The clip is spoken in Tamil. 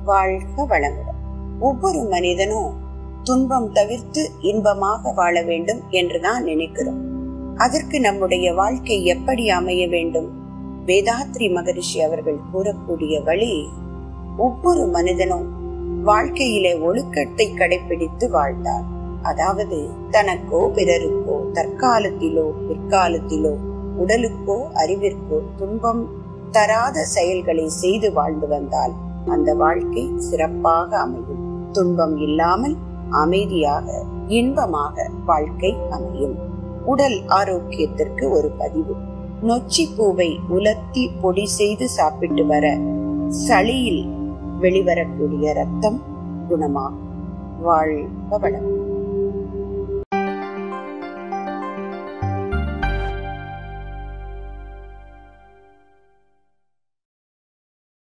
வாழ்க வளமுடன் ஒவ்வொரு மனிதனும் துன்பம் தவிர்த்து இன்பமாக வாழ வேண்டும் என்றுதான் நினைக்கிறோம் அதற்கு நம்முடைய வாழ்க்கை எப்படி அமைய வேண்டும் வேதாத்ரி மகரிஷி அவர்கள் கூறக்கூடிய வழி ஒவ்வொரு மனிதனும் வாழ்க்கையிலே ஒழுக்கத்தை கடைபிடித்து வாழ்ந்தார் அதாவது தனக்கோ பிறருக்கோ தற்காலத்திலோ பிற்காலத்திலோ உடலுக்கோ அறிவிற்கோ துன்பம் தராத செயல்களை செய்து வாழ்ந்து வந்தால் அந்த வாழ்க்கை சிறப்பாக அமையும் துன்பம் இல்லாமல் அமைதியாக இன்பமாக வாழ்க்கை அமையும் உடல் ஆரோக்கியத்திற்கு ஒரு பதிவு நொச்சி பூவை உலர்த்தி பொடி செய்து சாப்பிட்டு வர சளியில் வெளிவரக்கூடிய ரத்தம் குணமாகும் வாழ்க வளம்